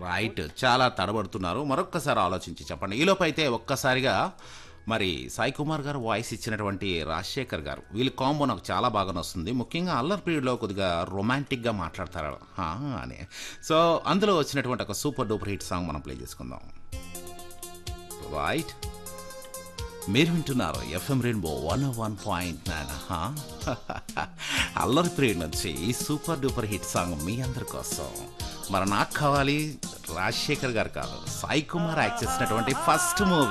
right చాలా తడబడుతున్నారు మరొక్కసారి ఆలోచించి చెప్పండి ఈలోపు అయితే ఒక్కసారిగా మరి సాయి కుమార్ గారు వాయిస్ ఇచ్చినటువంటి రాజశేఖర్ గారు వీళ్ళ కాంబో నాకు చాలా బాగా వస్తుంది ముఖ్యంగా అల్లర్ పీరియడ్లో కొద్దిగా రొమాంటిక్గా మాట్లాడతారు ఆ, అని సో అందులో వచ్చినటువంటి ఒక సూపర్ డూపర్ హిట్ సాంగ్ మనం ప్లే చేసుకుందాం రైట్ మీరు వింటున్నారు FM rainbow one one point nine అల్లరి ప్రియుడి నుంచి ఈ సూపర్ డూపర్ హిట్ సాంగ్ మీ అందరి కోసం మరి నాకు కావాలి రాజశేఖర్ గారు కాదు సాయి కుమార్ యాక్ట్ చేసినటువంటి ఫస్ట్ మూవీ